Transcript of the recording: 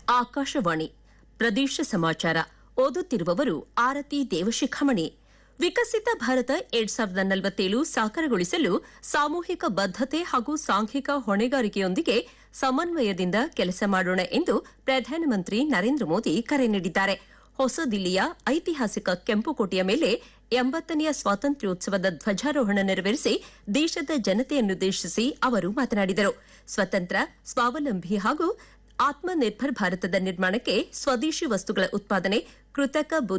ಆಕಾಶವಾಣಿ ಪ್ರದೇಶ ಸಮಾಚಾರ ಓದುತ್ತಿರುವವರು ಆರತಿ ದೇವಶಿಖಾಮಣಿ ವಿಕಸಿತ ಭಾರತ ಎರಡ್ ಸಾವಿರದ ನಲವತ್ತೇಳು ಸಾಕಾರಗೊಳಿಸಲು ಸಾಮೂಹಿಕ ಬದ್ದತೆ ಹಾಗೂ ಸಾಂಘಿಕ ಹೊಣೆಗಾರಿಕೆಯೊಂದಿಗೆ ಸಮನ್ವಯದಿಂದ ಕೆಲಸ ಮಾಡೋಣ ಎಂದು ಪ್ರಧಾನಮಂತ್ರಿ ನರೇಂದ್ರ ಮೋದಿ ಕರೆ ನೀಡಿದ್ದಾರೆ ಹೊಸ ದಿಲ್ಲಿಯ ಐತಿಹಾಸಿಕ ಕೆಂಪುಕೋಟೆಯ ಮೇಲೆ ಎಂಬತ್ತನೆಯ ಸ್ವಾತಂತ್ರ್ಯೋತ್ಸವದ ಧ್ವಜಾರೋಹಣ ನೆರವೇರಿಸಿ ದೇಶದ ಜನತೆಯನ್ನುದ್ದೇಶಿಸಿ ಅವರು ಮಾತನಾಡಿದರು ಸ್ವತಂತ್ರ ಸ್ವಾವಲಂಬಿ ಹಾಗೂ ಆತ್ಮನಿರ್ಭರ್ ಭಾರತದ ನಿರ್ಮಾಣಕ್ಕೆ ಸ್ವದೇಶಿ ವಸ್ತುಗಳ ಉತ್ಪಾದನೆ ಕೃತಕ